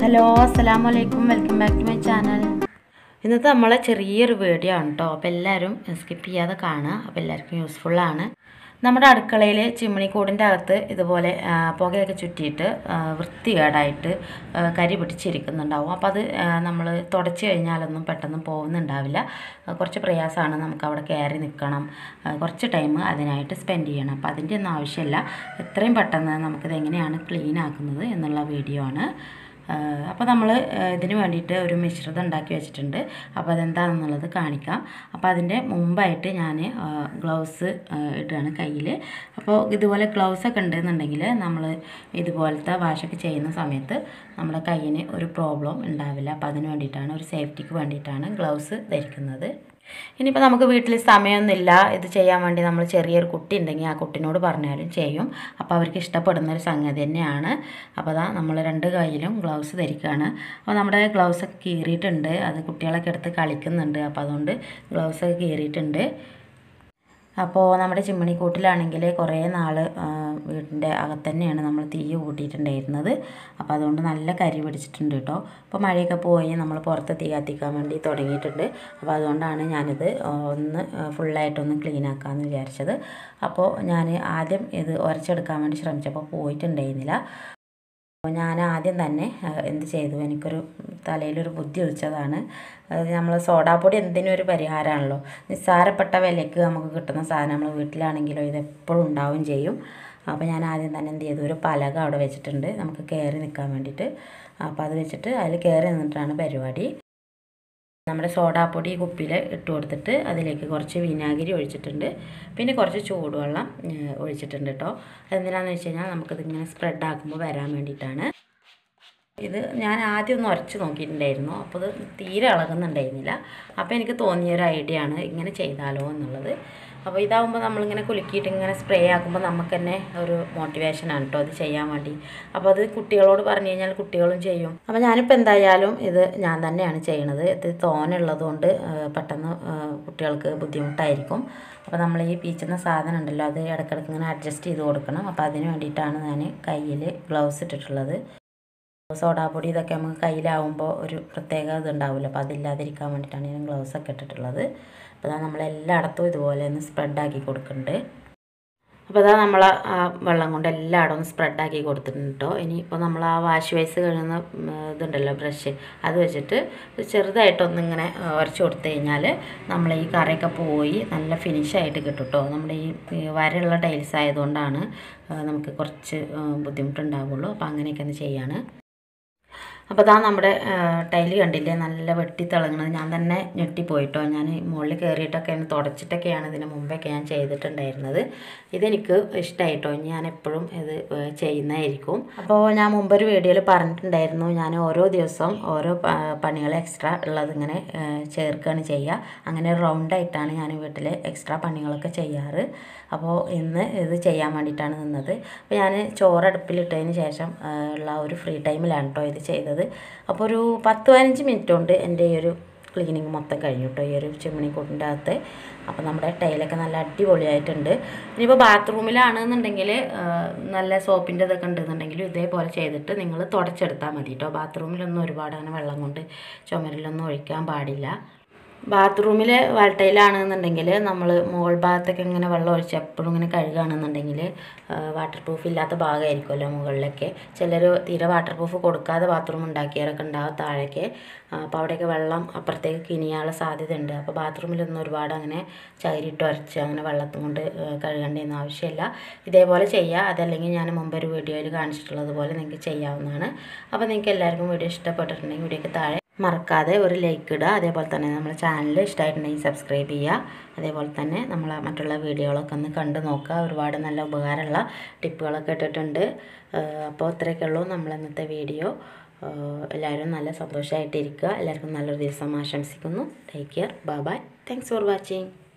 hello അസ്സലാമു അലൈക്കും welcome back to my channel ഇന്നത്തെ നമ്മളെ ചെറിയൊരു വീഡിയോ ആണ് കേട്ടോ അപ്പോൾ എല്ലാവരും സ്കിപ്പ് ചെയ്യാതെ കാണുക അപ്പോൾ എല്ലാവർക്കും യൂസ്ഫുള്ളാണ് നമ്മുടെ അടുക്കളയിൽ ചിമ്മിണിക്കൂടിൻ്റെ അകത്ത് ഇതുപോലെ ആ, പുകയൊക്കെ ചുറ്റിയിട്ട് ആ, വൃത്തികേടായിട്ട് ആ, കരി പിടിച്ചിരിക്കുന്നുണ്ടാവും അപ്പോൾ അത് നമ്മൾ തുടച്ച് കഴിഞ്ഞാലൊന്നും പെട്ടെന്ന് പോകുന്നുണ്ടാവില്ല ആ, കുറച്ച് പ്രയാസമാണ് നമുക്ക് അവിടെ കയറി നിൽക്കണം ആ, കുറച്ച് ടൈം അതിനായിട്ട് സ്പെൻഡ് ചെയ്യണം അപ്പോൾ അതിൻ്റെ ഒന്നും ആവശ്യമില്ല എത്രയും പെട്ടെന്ന് നമുക്കിത് എങ്ങനെയാണ് ക്ലീൻ ആക്കുന്നത് എന്നുള്ള വീഡിയോ ആണ് അപ്പോൾ നമ്മൾ ഇതിന് വേണ്ടിയിട്ട് ഒരു മിശ്രിതം ഉണ്ടാക്കി വെച്ചിട്ടുണ്ട് അപ്പോൾ അതെന്താണെന്നുള്ളത് കാണിക്കാം അപ്പോൾ അതിൻ്റെ മുമ്പായിട്ട് ഞാൻ ഗ്ലൗസ് ഇടുകയാണ് കയ്യിൽ അപ്പോൾ ഇതുപോലെ ഗ്ലൗസ് ഒക്കെ ഉണ്ടെന്നുണ്ടെങ്കിൽ നമ്മൾ ഇതുപോലത്തെ വാഷൊക്കെ ചെയ്യുന്ന സമയത്ത് നമ്മുടെ കയ്യിന് ഒരു പ്രോബ്ലം ഉണ്ടാവില്ല അപ്പോൾ അതിന് വേണ്ടിയിട്ടാണ് ഒരു സേഫ്റ്റിക്ക് വേണ്ടിയിട്ടാണ് ഗ്ലൗസ് ധരിക്കുന്നത് ഇനിയിപ്പോൾ നമുക്ക് വീട്ടിൽ സമയമൊന്നുമില്ല ഇത് ചെയ്യാൻ വേണ്ടി നമ്മൾ ചെറിയൊരു കുട്ടി ഉണ്ടെങ്കിൽ ആ കുട്ടിനോട് പറഞ്ഞാലും ചെയ്യും അപ്പോൾ അവർക്ക് ഇഷ്ടപ്പെടുന്ന ഒരു സംഗതി തന്നെയാണ് അപ്പോൾ അതാ നമ്മൾ രണ്ട് കയ്യിലും ഗ്ലൗസ് ധരിക്കുകയാണ് അപ്പോൾ നമ്മുടെ ഗ്ലൗസ് ഒക്കെ കീറിയിട്ടുണ്ട് അത് കുട്ടികളൊക്കെ എടുത്ത് കളിക്കുന്നുണ്ട് അപ്പോൾ അതുകൊണ്ട് ഗ്ലൗസ് ഒക്കെ കീറിയിട്ടുണ്ട് അപ്പോൾ നമ്മുടെ ചിമ്മിണിക്കൂട്ടിലാണെങ്കിൽ കുറേ നാൾ വീടിൻ്റെ അകത്ത് തന്നെയാണ് നമ്മൾ തീ കൂട്ടിയിട്ടുണ്ടായിരുന്നത് അപ്പോൾ അതുകൊണ്ട് നല്ല കരി പിടിച്ചിട്ടുണ്ട് കേട്ടോ അപ്പോൾ മഴയൊക്കെ പോയി നമ്മൾ പുറത്ത് തീ കത്തിക്കാൻ വേണ്ടി തുടങ്ങിയിട്ടുണ്ട് അപ്പോൾ അതുകൊണ്ടാണ് ഞാനിത് ഒന്ന് ഫുള്ളായിട്ടൊന്ന് ക്ലീൻ ആക്കാമെന്ന് വിചാരിച്ചത് അപ്പോൾ ഞാൻ ആദ്യം ഇത് ഉരച്ചെടുക്കാൻ വേണ്ടി ശ്രമിച്ചപ്പോൾ പോയിട്ടുണ്ടായിരുന്നില്ല അപ്പോൾ ഞാൻ ആദ്യം തന്നെ ആ, എന്ത് ചെയ്തു എനിക്കൊരു തലയിലൊരു ബുദ്ധി ഉദിച്ചതാണ് അത് നമ്മൾ സോഡാപ്പൊടി എന്തിനും ഒരു പരിഹാരമാണല്ലോ നിസ്സാരപ്പെട്ട വിലയ്ക്ക് നമുക്ക് കിട്ടുന്ന സാധനം നമ്മൾ വീട്ടിലാണെങ്കിലോ ഇത് എപ്പോഴും ഉണ്ടാവും ചെയ്യും അപ്പോൾ ഞാൻ ആദ്യം തന്നെ എന്ത് ചെയ്തു ഒരു പലക അവിടെ വെച്ചിട്ടുണ്ട് നമുക്ക് കയറി നിൽക്കാൻ വേണ്ടിയിട്ട് അപ്പോൾ അത് വെച്ചിട്ട് അതിൽ കയറി നിന്നിട്ടാണ് പരിപാടി നമ്മുടെ സോഡാപ്പൊടി കുപ്പിയിൽ ഇട്ട് കൊടുത്തിട്ട് അതിലേക്ക് കുറച്ച് വിനാഗിരി ഒഴിച്ചിട്ടുണ്ട് പിന്നെ കുറച്ച് ചൂടുവെള്ളം ഏഹ്, ഒഴിച്ചിട്ടുണ്ട് കേട്ടോ അതെന്തിനാണെന്ന് വെച്ച് കഴിഞ്ഞാൽ നമുക്കിതിങ്ങനെ സ്പ്രെഡ് ആക്കുമ്പോൾ വരാൻ വേണ്ടിയിട്ടാണ് ഇത് ഞാൻ ആദ്യം ഒന്ന് ഉരച്ച് നോക്കിയിട്ടുണ്ടായിരുന്നു അപ്പോൾ ഇത് തീരെ ഇളകുന്നുണ്ടായിരുന്നില്ല അപ്പോൾ എനിക്ക് തോന്നിയ ഒരു ഐഡിയ ആണ് ഇങ്ങനെ ചെയ്താലോ എന്നുള്ളത് അപ്പോൾ ഇതാവുമ്പോൾ നമ്മളിങ്ങനെ കുലുക്കിയിട്ട് ഇങ്ങനെ സ്പ്രേ ആക്കുമ്പോൾ നമുക്ക് തന്നെ ഒരു മോട്ടിവേഷനാണ് കേട്ടോ അത് ചെയ്യാൻ വേണ്ടി അപ്പോൾ അത് കുട്ടികളോട് പറഞ്ഞു കഴിഞ്ഞാൽ കുട്ടികളും ചെയ്യും അപ്പോൾ ഞാനിപ്പോൾ എന്തായാലും ഇത് ഞാൻ തന്നെയാണ് ചെയ്യണത് ഇത് തോനുള്ളത് കൊണ്ട് പെട്ടെന്ന് ആ, കുട്ടികൾക്ക് ബുദ്ധിമുട്ടായിരിക്കും അപ്പോൾ നമ്മൾ ഈ പീച്ചുന്ന സാധനം ഉണ്ടല്ലോ അത് ഇടയ്ക്കിടയ്ക്ക് ഇങ്ങനെ അഡ്ജസ്റ്റ് ചെയ്ത് കൊടുക്കണം അപ്പോൾ അതിന് വേണ്ടിയിട്ടാണ് ഞാൻ കയ്യിൽ ഗ്ലൗസ് ഇട്ടിട്ടുള്ളത് സോഡാപ്പൊടി ഇതൊക്കെ നമുക്ക് കയ്യിലാവുമ്പോൾ ഒരു പ്രത്യേക ഇതുണ്ടാവില്ല അപ്പോൾ അതില്ലാതിരിക്കാൻ വേണ്ടിയിട്ടാണ് ഞാൻ ഗ്ലൗസ് ഒക്കെ ഇട്ടിട്ടുള്ളത് അപ്പോൾ അതാ നമ്മളെല്ലായിടത്തും ഇതുപോലെ ഒന്ന് സ്പ്രെഡാക്കി കൊടുക്കുന്നുണ്ട് അപ്പോൾ അതാ നമ്മൾ ആ വെള്ളം കൊണ്ട് എല്ലായിടവും ഒന്ന് സ്പ്രെഡാക്കി കൊടുത്തിട്ടുണ്ട് കേട്ടോ ഇനിയിപ്പോൾ നമ്മൾ ആ വാഷ് വേസ് കഴുകുന്ന ഉം, ഇതുണ്ടല്ലോ ബ്രഷ് അത് വെച്ചിട്ട് ചെറുതായിട്ടൊന്നിങ്ങനെ ഉരച്ച് കൊടുത്തു കഴിഞ്ഞാൽ നമ്മൾ ഈ കറിയൊക്കെ പോയി നല്ല ഫിനിഷായിട്ട് കിട്ടും കേട്ടോ നമ്മുടെ ഈ ഈ വരയുള്ള ടൈൽസ് ആയതുകൊണ്ടാണ് ആ, നമുക്ക് കുറച്ച് ആ, ബുദ്ധിമുട്ടുണ്ടാവുള്ളൂ അപ്പോൾ അങ്ങനെയൊക്കെ ഒന്ന് ചെയ്യാണ് അപ്പോൾ അതാ നമ്മുടെ ടൈല് കണ്ടില്ലേ നല്ല വെട്ടി തിളങ്ങുന്നത് ഞാൻ തന്നെ ഞെട്ടിപ്പോയിട്ടോ ഞാൻ മുകളിൽ കയറിയിട്ടൊക്കെയാണ് തുടച്ചിട്ടൊക്കെയാണ് ഇതിന് മുമ്പൊക്കെ ഞാൻ ചെയ്തിട്ടുണ്ടായിരുന്നത് ഇതെനിക്ക് ഇഷ്ടമായിട്ടോ ഞാൻ എപ്പോഴും ഇത് ഏഹ്, ചെയ്യുന്നതായിരിക്കും അപ്പോൾ ഞാൻ മുമ്പൊരു വീഡിയോയിൽ പറഞ്ഞിട്ടുണ്ടായിരുന്നു ഞാൻ ഓരോ ദിവസം ഓരോ പ- പണികൾ എക്സ്ട്രാ ഉള്ളത് ഇങ്ങനെ ഏഹ്, ചേർക്കുകയാണ് ചെയ്യുക അങ്ങനെ റൗണ്ടായിട്ടാണ് ഞാൻ വീട്ടിൽ എക്സ്ട്രാ പണികളൊക്കെ ചെയ്യാറ് അപ്പോൾ ഇന്ന് ഇത് ചെയ്യാൻ വേണ്ടിയിട്ടാണ് നിന്നത് അപ്പോൾ ഞാൻ ചോറ് അടുപ്പിലിട്ടതിന് ശേഷം ആ, ഉള്ള ഒരു ഫ്രീ ടൈമിലാണ് കേട്ടോ ഇത് ചെയ്തത് അപ്പോൾ ഒരു പത്ത് പതിനഞ്ച് മിനിറ്റ് കൊണ്ട് എൻ്റെ ഈ ഒരു ക്ലീനിങ് മൊത്തം കഴിഞ്ഞു കേട്ടോ ഈ ഒരു ചിമ്മിണിക്കൂട്ടിൻ്റെ അകത്ത് അപ്പോൾ നമ്മുടെ ടൈലൊക്കെ നല്ല അടിപൊളിയായിട്ടുണ്ട് ഇനിയിപ്പോൾ ബാത്റൂമിലാണെന്നുണ്ടെങ്കിൽ നല്ല സോപ്പിൻ്റെ ഇതൊക്കെ ഉണ്ടെന്നുണ്ടെങ്കിൽ ഇതേപോലെ ചെയ്തിട്ട് നിങ്ങൾ തുടച്ചെടുത്താൽ മതി കേട്ടോ ബാത്റൂമിലൊന്നും ഒരുപാട് അങ്ങനെ വെള്ളം കൊണ്ട് ചുമരിലൊന്നും ഒഴിക്കാൻ പാടില്ല ബാത്റൂമിൽ വാൾട്ടയിലാണെന്നുണ്ടെങ്കിൽ നമ്മൾ മുകൾ ഭാഗത്തൊക്കെ ഇങ്ങനെ വെള്ളം ഒഴിച്ച് എപ്പോഴും ഇങ്ങനെ കഴുകുകയാണെന്നുണ്ടെങ്കിൽ വാട്ടർ പ്രൂഫ് ഇല്ലാത്ത ഭാഗമായിരിക്കുമല്ലോ മുകളിലൊക്കെ ചിലർ തീരെ വാട്ടർ പ്രൂഫ് കൊടുക്കാതെ ബാത്റൂം ഉണ്ടാക്കിയവരൊക്കെ ഉണ്ടാവും താഴേക്ക് അപ്പോൾ അവിടെയൊക്കെ വെള്ളം അപ്പുറത്തേക്ക് കിനിയാനുള്ള സാധ്യതയുണ്ട് അപ്പോൾ ബാത്റൂമിലൊന്നും ഒരുപാട് അങ്ങനെ ചകിരിട്ട് ഉരച്ച് അങ്ങനെ വെള്ളത്തും കൊണ്ട് കഴുകേണ്ടതെന്ന് ആവശ്യമില്ല ഇതേപോലെ ചെയ്യുക അതല്ലെങ്കിൽ ഞാൻ മുമ്പ് ഒരു വീഡിയോയിൽ കാണിച്ചിട്ടുള്ളത് പോലെ നിങ്ങൾക്ക് ചെയ്യാവുന്നതാണ് അപ്പോൾ നിങ്ങൾക്ക് എല്ലാവർക്കും വീഡിയോ ഇഷ്ടപ്പെട്ടിട്ടുണ്ടെങ്കിൽ വീഡിയോക്ക് താഴെ മറക്കാതെ ഒരു ലൈക്ക് ഇടുക അതേപോലെ തന്നെ നമ്മുടെ ചാനൽ ഇഷ്ടമായിട്ടുണ്ടെങ്കിൽ സബ്സ്ക്രൈബ് ചെയ്യുക അതേപോലെ തന്നെ നമ്മൾ മറ്റുള്ള വീഡിയോകളൊക്കെ ഒന്ന് കണ്ടു നോക്കുക ഒരുപാട് നല്ല ഉപകാരമുള്ള ടിപ്പുകളൊക്കെ ഇട്ടിട്ടുണ്ട് ഏഹ് അപ്പോൾ ഇത്രയൊക്കെ ഉള്ളൂ നമ്മൾ ഇന്നത്തെ വീഡിയോ ഏഹ് എല്ലാവരും നല്ല സന്തോഷമായിട്ടിരിക്കുക എല്ലാവർക്കും നല്ലൊരു ദിവസം ആശംസിക്കുന്നു take care bye bye thanks for watching